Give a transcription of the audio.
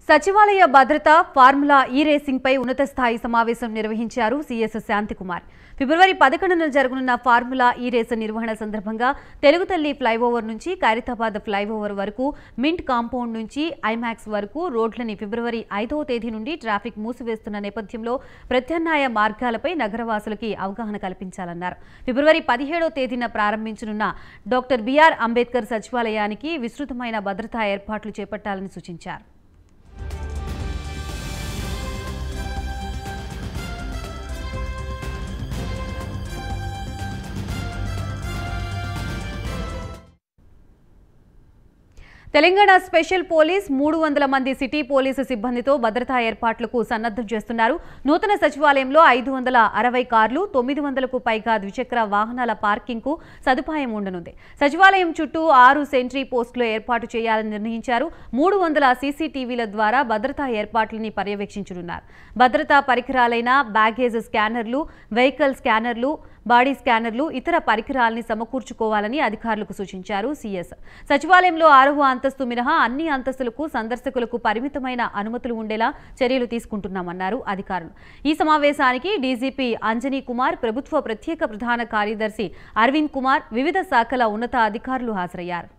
సచివాలయ భద్రత ఫార్ములా ఈ రేసింగ్ పై ఉన్నత స్థాయి సమావేశం నిర్వహించారు సీఎస్ శాంతికుమార్ ఫిబ్రవరి పదకొండున జరగనున్న ఫార్ములా ఈ రేసు నిర్వహణ సందర్భంగా తెలుగుతల్లి ఫ్లైఓవర్ నుంచి ఖైరతాబాద్ ఫ్లైఓవర్ వరకు మింట్ కాంపౌండ్ నుంచి ఐమాక్స్ వరకు రోడ్లని ఫిబ్రవరి ఐదవ తేదీ నుండి ట్రాఫిక్ మూసివేస్తున్న నేపథ్యంలో ప్రత్యామ్నాయ మార్గాలపై నగరవాసులకి అవగాహన కల్పించాలన్నారు ఫిబ్రవరి పదిహేడవ తేదీన ప్రారంభించనున్న డాక్టర్ బిఆర్ అంబేద్కర్ సచివాలయానికి విస్తృతమైన భద్రతా ఏర్పాట్లు చేపట్టాలని సూచించారు తెలంగాణ స్పెషల్ పోలీస్ మూడు వందల మంది సిటీ పోలీసు సిబ్బందితో భద్రతా ఏర్పాట్లకు సన్నద్ధం చేస్తున్నారు నూతన సచివాలయంలో ఐదు వందల అరవై కార్లు తొమ్మిది వందలకు పైగా ద్విచక్ర వాహనాల పార్కింగ్కు సదుపాయం ఉండనుంది సచివాలయం చుట్టూ ఆరు సెంట్రీ పోస్టులు ఏర్పాటు చేయాలని నిర్ణయించారు మూడు వందల సీసీటీవీల ద్వారా భద్రతా ఏర్పాట్లని పర్యవేక్షించనున్నారు భద్రతా పరికరాలైన బ్యాగేజ్ స్కానర్లు వెహికల్ స్కానర్లు బాడీ స్కానర్లు ఇతర పరికరాల్ని సమకూర్చుకోవాలని అధికారులకు సూచించారు సీఎస్ సచివాలయంలో ఆరవ అంతస్తు మినహా అన్ని అంతస్తులకు సందర్శకులకు పరిమితమైన అనుమతులు ఉండేలా చర్యలు తీసుకుంటున్నామన్నారు అధికారులు ఈ సమావేశానికి డీజీపీ అంజనీ కుమార్ ప్రభుత్వ ప్రత్యేక ప్రధాన కార్యదర్శి అరవింద్ కుమార్ వివిధ శాఖల ఉన్నత అధికారులు హాజరయ్యారు